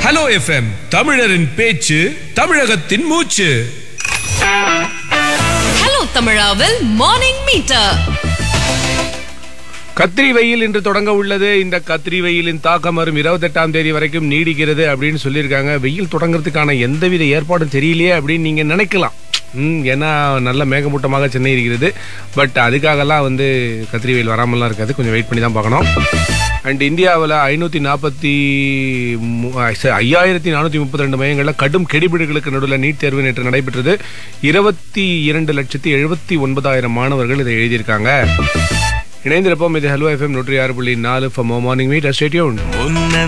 hello FM தமிழரின் பேச்சு தமிழகத்தின் மூச்சு ஹலோ தமிழாவில் மார்னிங் மீட்டர் கத்திரி வெயில் இன்று தொடங்க உள்ளது இந்த கத்திரி வெயிலின் தாக்கம் வரும் இருபத்தெட்டாம் தேதி வரைக்கும் நீடிக்கிறது அப்படின்னு சொல்லியிருக்காங்க வெயில் தொடங்குறதுக்கான எந்தவித ஏற்பாடும் தெரியலையே அப்படின்னு நீங்க நினைக்கலாம் ம், ஏன்னா நல்ல மேகமூட்டமாக சென்னை இருக்கிறது பட் அதுக்காகலாம் வந்து கத்திரி வெயில் வராமலாம் இருக்காது கொஞ்சம் வெயிட் பண்ணி தான் பார்க்கணும் அண்ட் இந்தியாவில் ஐநூற்றி நாற்பத்தி ஐயாயிரத்தி நானூற்றி முப்பத்தி ரெண்டு மையங்களில் கடும் கெடிபிடிகளுக்கு நடுவில் நீட் தேர்வு நேற்று நடைபெற்றது இருபத்தி இரண்டு லட்சத்தி எழுபத்தி ஒன்பதாயிரம் மாணவர்கள் இதை எழுதியிருக்காங்க இணைந்திருப்போம் இது ஹலோ எஃப்எம் நூற்றி ஆறு புள்ளி நாலு ஃபார் மார்னிங் மீட் ஸ்டேட்யூன் முன்ன